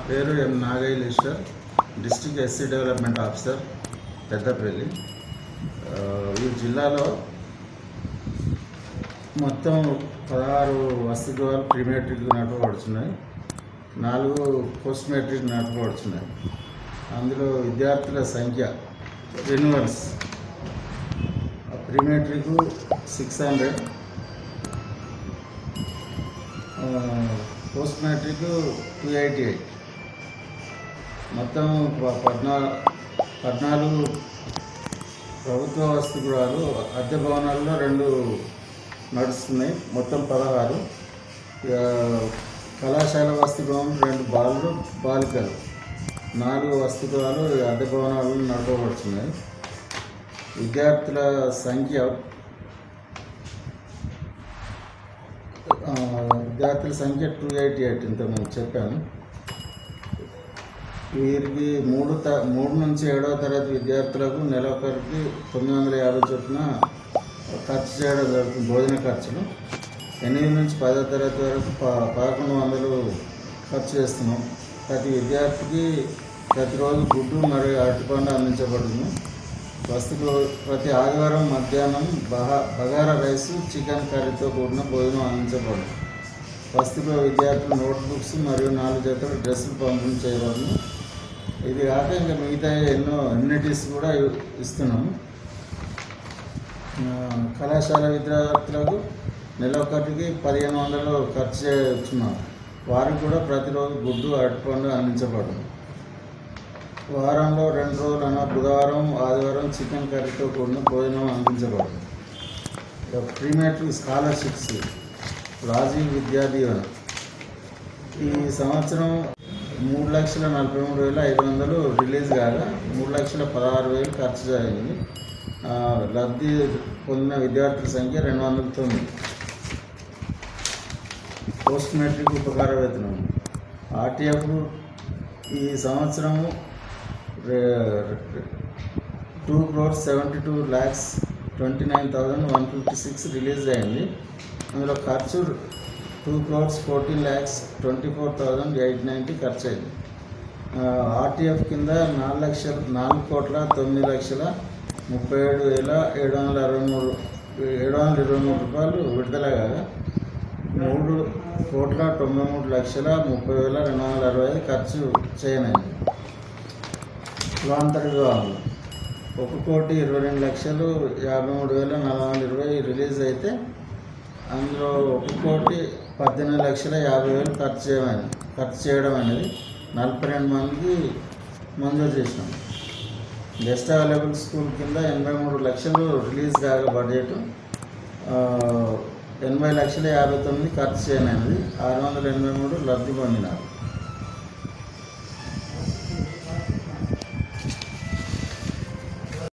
పేరు M Nagaileshwar district SC development officer Peddapalli ఆ, ఈ జిల్లాలో మొత్తం పదహారు వసతి గృహాలు ప్రీ మెట్రిక్ నడపబడుతున్నాయి నాలుగు పోస్ట్ మెట్రిక్ నడపబడుతున్నాయి అందులో విద్యార్థుల సంఖ్య renewals pre matric six hundred post matric two eighty eight మొత్తం ప- పద్నా పద్నాలుగు ప్రభుత్వ వసతి గృహాలు అద్దె భవనాల్లో రెండు నడుస్తున్నాయి మొత్తం పదహారు ఇక కళాశాల వసతి గృహం రెండు బాలురు బాలికలు నాలుగు వసతి గృహాలు అద్దె భవనాలు నడపబడుతున్నాయి విద్యార్థుల సంఖ్య ఆ, విద్యార్థుల సంఖ్య టూ ఎయిటీ ఎయిట్ ఇంతకుముందు చెప్పాను వీరికి మూడు త మూడు నుంచి ఏడవ తరగతి విద్యార్థులకు నెలకొకరికి తొమ్మిది వందల యాభై చొప్పున ఖర్చు చేయడం జరుగుతుంది భోజన ఖర్చులు ఎనిమిది నుంచి పదో తరగతి వరకు ప పదకొండు వందలు ఖర్చు చేస్తున్నాం ప్రతి విద్యార్థికి ప్రతిరోజు గుడ్డు మరియు అరటిపండు అందించబడుతుంది వస్తువులు ప్రతి ఆదివారం మధ్యాహ్నం బహా బగారా రైస్ చికెన్ కర్రీతో కూడిన భోజనం అందించబడును వస్తువులో విద్యార్థులు నోట్బుక్స్ మరియు నాలుగు జతల డ్రెస్సులు పంపిణీ చేయబడును ఇది కాక ఇంకా మిగతా ఎన్నో ఎమ్యూనిటీస్ కూడా ఇ- ఇస్తున్నాము ఆ, కళాశాల విద్యార్థులకు నెల ఒకటికి పదిహేను వందలు ఖర్చు చేస్తున్నాం వారికి కూడా ప్రతిరోజు గుడ్డు అరటిపండు అందించబడును వారంలో రెండు రోజులు అన్న బుధవారం ఆదివారం చికెన్ కర్రీతో కూడిన భోజనం అందించబడుతుంది ఇక ప్రీ మెట్రిక్ స్కాలర్షిప్స్ రాజీవ్ విద్యా దీవెన ఈ సంవత్సరం మూడు లక్షల నలభై మూడు వేల ఐదు వందలు రిలీజ్ కాగా మూడు లక్షల పదహారు వేలు ఖర్చు జరిగింది ఆ, లబ్ధి పొందిన విద్యార్థుల సంఖ్య రెండు వందల తొమ్మిది పోస్ట్ మెట్రిక్ ఉపకార వేతనం ఆర్టీఎఫ్ ఈ సంవత్సరము two crores seventy two lakhs twenty nine thousand one fifty six release అయింది అందులో ఖర్చు two crores fourteen lakhs twenty four thousand eight ninety ఖర్చు అయింది ఆర్టీఎఫ్ కింద నాలుగు లక్షల నాలుగు కోట్ల తొమ్మిది లక్షల ముప్పై ఏడు వేల ఏడు వందల అరవై మూడు ఏడు వందల ఇరవై మూడు రూపాయలు విడుదల కాగా మూడు కోట్ల తొంభై మూడు లక్షల ముప్పై వేల రెండు వందల అరవై ఐదు ఖర్చు చేయనైంది కులాంతర వివాహాలు ఒక కోటి ఇరవై రెండు లక్షలు యాభై మూడు వేల నాలుగు వందల ఇరవై రిలీజ్ అయితే అందులో ఒక కోటి పద్దెనిమిది లక్షల యాభై వేలు ఖర్చు చేయమని ఖర్చు చేయడం అనేది నలభై రెండు మందికి మంజూరు చేసినాం గెస్ట్ అవైలబుల్ స్కూల్ కింద ఎనభై మూడు లక్షలు రిలీజ్ కాగా బడ్జెట్ ఆ, ఎనభై లక్షల యాభై తొమ్మిది ఖర్చు చేయనది ఆరు వందల ఎనభై మూడు లబ్ధి పొందినారు